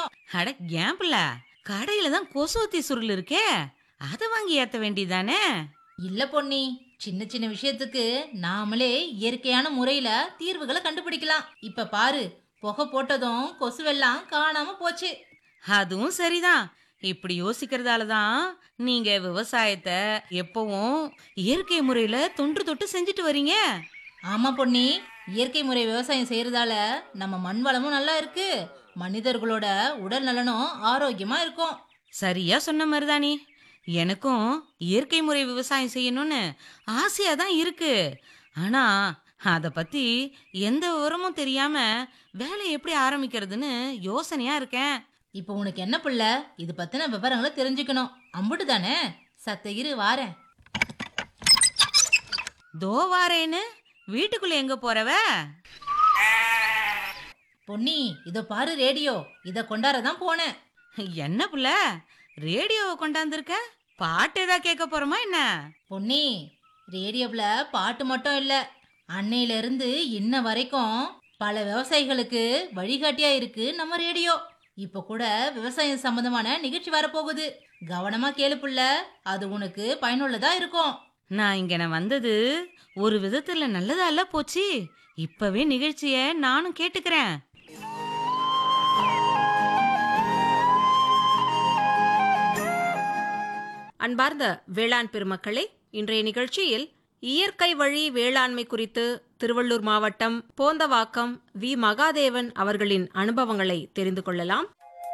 அட கேம்பிள கடையில தான் கொசுவத்தி சுருள் இருக்கே அதை வாங்கி ஏத்த வேண்டியதானே இல்ல பொன்னி சின்ன சின்ன விஷயத்துக்கு நாமளே இயற்கையான முறையில தீர்வுகளை கண்டுபிடிக்கலாம் இப்ப பாரு புகை போட்டதும் கொசுவெல்லாம் காணாம போச்சு அதுவும் சரிதான் இப்படி யோசிக்கிறதால தான் நீங்க விவசாயத்தை எப்பவும் இயற்கை முறையில தொன்று தொட்டு செஞ்சுட்டு வரீங்க ஆமா பொன்னி இயற்கை முறை விவசாயம் செய்யறதால நம்ம மண் வளமும் நல்லா இருக்கு மனிதர்களோட உடல் நலனும் ஆரோக்கியமா இருக்கும் சரியா சொன்ன மாதிரிதானே எனக்கும் இயற்கை முறை விவசாயம் செய்யணும்னு ஆசையா தான் இருக்கு ஆனா அத பத்தி எந்த விவரமும் தெரியாம வேலை எப்படி ஆரம்பிக்கிறதுன்னு யோசனையா இருக்கேன் இப்போ உனக்கு என்ன புள்ள இது பத்தின விவரங்களை தெரிஞ்சுக்கணும் அம்புட்டு தானே சத்த இரு வாரேன் தோ வாரேன்னு வீட்டுக்குள்ள எங்க போறவ பொன்னி இதோ பாரு ரேடியோ இத கொண்டாடதான் போனேன் என்ன புள்ள ரேடியோவை கொண்டாந்துருக்க பாட்டு ஏதா கேட்க போறோமா என்ன பொன்னி ரேடியோவில் பாட்டு மட்டும் இல்லை அன்னையில இருந்து இன்ன வரைக்கும் பல விவசாயிகளுக்கு வழிகாட்டியா இருக்கு நம்ம ரேடியோ இப்போ கூட விவசாயம் சம்பந்தமான நிகழ்ச்சி வரப்போகுது கவனமா கேளு புள்ள அது உனக்கு பயனுள்ளதா இருக்கும் நான் இங்க நான் வந்தது ஒரு விதத்துல நல்லதால போச்சு இப்பவே நிகழ்ச்சிய நானும் கேட்டுக்கிறேன் அன்பார்ந்த வேளாண் பெருமக்களே இன்றைய நிகழ்ச்சியில் இயற்கை வழி வேளாண்மை குறித்து திருவள்ளூர் மாவட்டம் போந்தவாக்கம் வி மகாதேவன் அவர்களின் அனுபவங்களை தெரிந்து கொள்ளலாம்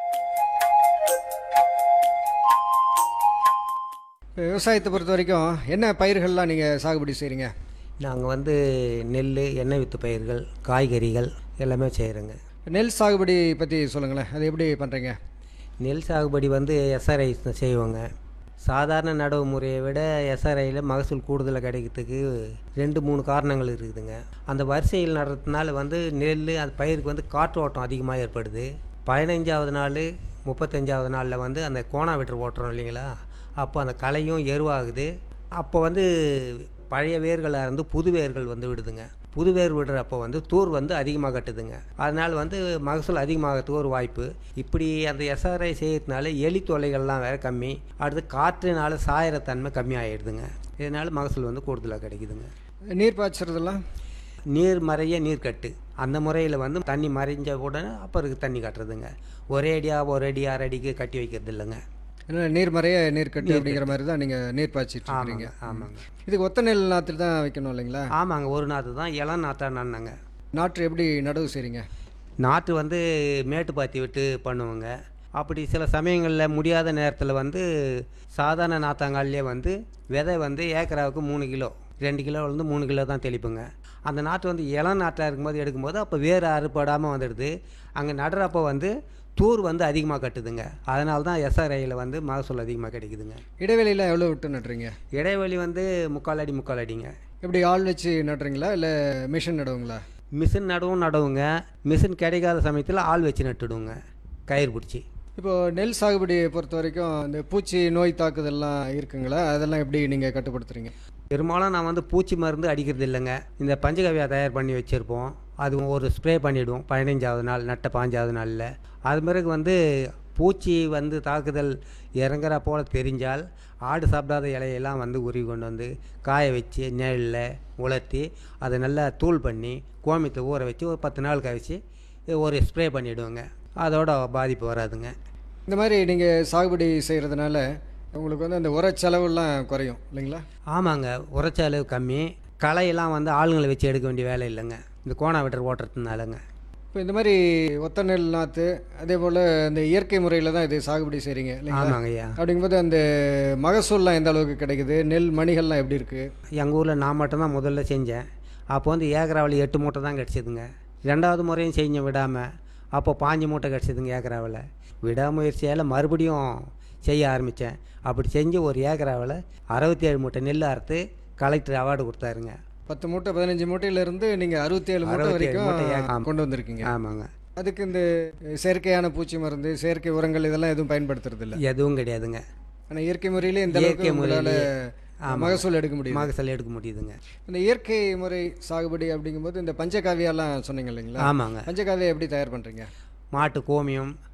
விவசாயத்தை பொறுத்த வரைக்கும் என்ன பயிர்கள்லாம் நீங்கள் சாகுபடி செய்கிறீங்க நாங்கள் வந்து நெல் எண்ணெய் வித்து பயிர்கள் காய்கறிகள் எல்லாமே செய்கிறோங்க நெல் சாகுபடி பற்றி சொல்லுங்களேன் அது எப்படி பண்ணுறீங்க நெல் சாகுபடி வந்து எஸ்ஆர்ஐ செய்வோங்க சாதாரண நடவு முறையை விட எஸ்ஆர்ஐயில் மகசூல் கூடுதலாக கிடைக்கிறதுக்கு ரெண்டு மூணு காரணங்கள் இருக்குதுங்க அந்த வரிசையில் நடுறதுனால வந்து நெல் அந்த பயிருக்கு வந்து காற்று ஓட்டம் அதிகமாக ஏற்படுது பதினைஞ்சாவது நாள் முப்பத்தஞ்சாவது நாளில் வந்து அந்த கோணா வெட்டு ஓட்டுறோம் இல்லைங்களா அப்போ அந்த களையும் எருவாகுது அப்போ வந்து பழைய வேர்களாக இருந்து புது வேர்கள் வந்து விடுதுங்க புது வேர் விடுறப்போ வந்து தூர் வந்து அதிகமாக கட்டுதுங்க அதனால் வந்து மகசூல் அதிகமாகிறதுக்கு ஒரு வாய்ப்பு இப்படி அந்த எஸ்ஆர்ஐ செய்யறதுனால எலி தொல்லைகள்லாம் வேறு கம்மி அடுத்து காற்றுனால சாயறத்தன்மை கம்மி ஆகிடுதுங்க இதனால் மகசூல் வந்து கூடுதலாக கிடைக்குதுங்க நீர் பாய்ச்சறதெல்லாம் நீர் மறைய நீர் கட்டு அந்த முறையில் வந்து தண்ணி மறைஞ்ச உடனே அப்புறம் தண்ணி கட்டுறதுங்க ஒரே அடியாக ஒரு அடி அரை அடிக்கு கட்டி வைக்கிறது இல்லைங்க என்ன நீர் மறைய நீர் கட்டு அப்படிங்கிற மாதிரி தான் நீங்கள் நீர் பாய்ச்சிட்டு இருக்கீங்க ஆமாங்க ஆமாங்க இதுக்கு ஒத்த நெல் நாற்று தான் வைக்கணும் இல்லைங்களா ஆமாங்க ஒரு நாற்று தான் இளம் நாற்றா நன்னாங்க நாற்று எப்படி நடவு செய்கிறீங்க நாற்று வந்து மேட்டு பாத்தி விட்டு பண்ணுவோங்க அப்படி சில சமயங்களில் முடியாத நேரத்தில் வந்து சாதாரண நாத்தாங்கால்லே வந்து விதை வந்து ஏக்கராவுக்கு மூணு கிலோ ரெண்டு கிலோலேருந்து மூணு கிலோ தான் தெளிப்புங்க அந்த நாற்று வந்து இளம் நாற்றாக இருக்கும்போது எடுக்கும்போது அப்போ வேறு அறுபடாமல் வந்துடுது அங்கே நடுறப்போ வந்து தூர் வந்து அதிகமாக கட்டுதுங்க அதனால தான் எஸ்ஆர்ஐயில் வந்து மகசூல் அதிகமாக கிடைக்குதுங்க இடைவெளியெலாம் எவ்வளோ விட்டு நடுறீங்க இடைவெளி வந்து முக்கால் அடி முக்கால் அடிங்க எப்படி ஆள் வச்சு நடுறீங்களா இல்லை மிஷின் நடுவுங்களா மிஷின் நடவும் நடவுங்க மிஷின் கிடைக்காத சமயத்தில் ஆள் வச்சு நட்டுடுவோங்க கயிறு பிடிச்சி இப்போது நெல் சாகுபடியை பொறுத்த வரைக்கும் இந்த பூச்சி நோய் தாக்குதல்லாம் இருக்குங்களா அதெல்லாம் எப்படி நீங்கள் கட்டுப்படுத்துறீங்க பெரும்பாலும் நான் வந்து பூச்சி மருந்து அடிக்கிறது இல்லைங்க இந்த பஞ்சகவியா தயார் பண்ணி வச்சுருப்போம் அது ஒரு ஸ்ப்ரே பண்ணிவிடுவோம் பதினைஞ்சாவது நாள் நட்ட பாஞ்சாவது நாளில் அது பிறகு வந்து பூச்சி வந்து தாக்குதல் இறங்குற போல் தெரிஞ்சால் ஆடு சாப்பிடாத இலையெல்லாம் வந்து உருவி கொண்டு வந்து காய வச்சு நெல்லில் உலர்த்தி அதை நல்லா தூள் பண்ணி கோமியத்தை ஊற வச்சு ஒரு பத்து நாள் கழிச்சு ஒரு ஸ்ப்ரே பண்ணிவிடுவோங்க அதோட பாதிப்பு வராதுங்க இந்த மாதிரி நீங்கள் சாகுபடி செய்கிறதுனால உங்களுக்கு வந்து அந்த உர செலவுலாம் குறையும் இல்லைங்களா ஆமாங்க உரைச்செலவு கம்மி களையெல்லாம் வந்து ஆளுங்களை வச்சு எடுக்க வேண்டிய வேலை இல்லைங்க இந்த கோணா வெட்டர் ஓட்டுறதுனாலங்க இப்போ இந்த மாதிரி ஒத்த நெல் நாற்று அதே போல் இந்த இயற்கை முறையில் தான் இது சாகுபடி செய்கிறீங்க இல்லைங்களா ஆமாங்க ஐயா அப்படிங்கும்போது அந்த மகசூல்லாம் எந்த அளவுக்கு கிடைக்குது நெல் மணிகள்லாம் எப்படி இருக்குது எங்கள் ஊரில் நான் மட்டும்தான் முதல்ல செஞ்சேன் அப்போ வந்து ஏக்கராவில் எட்டு மூட்டை தான் கிடச்சிதுங்க ரெண்டாவது முறையும் செஞ்ச விடாமல் அப்போ பாஞ்சு மூட்டை கிடச்சிதுங்க ஏக்கராவில் விடாமுயற்சியால் மறுபடியும் செய்ய ஆரம்பித்தேன் அப்படி செஞ்சு ஒரு ஏக்கராவில் அறுபத்தி ஏழு மூட்டை நெல் அறுத்து கலெக்டர் அவார்டு கொடுத்தாருங்க பத்து மூட்டை பதினஞ்சு மூட்டையிலேருந்து நீங்கள் அறுபத்தேழு மூட்டை 67 மூட்டை, வரைக்கும் ஆமா. கொண்டு வந்திருக்கீங்க ஆமாங்க அதுக்கு இந்த செயற்கையான பூச்சி மருந்து செயற்கை உரங்கள் இதெல்லாம் எதுவும் பயன்படுத்துறது இல்லை எதுவும் கிடையாதுங்க ஆனால் இயற்கை முறையிலே இந்த இயற்கை அளவுக்கு உங்களால் முறையிலே, ஆமாங்க. மகசூல் எடுக்க முடியும் மகசூல் எடுக்க முடியுதுங்க இந்த இயற்கை முறை சாகுபடி அப்படிங்கும்போது இந்த பஞ்சகாவியாலாம் சொன்னீங்க இல்லைங்களா ஆமாங்க பஞ்சகாவியா எப்படி தயார் பண்ணுறீங்க மாட்டு கோமியம்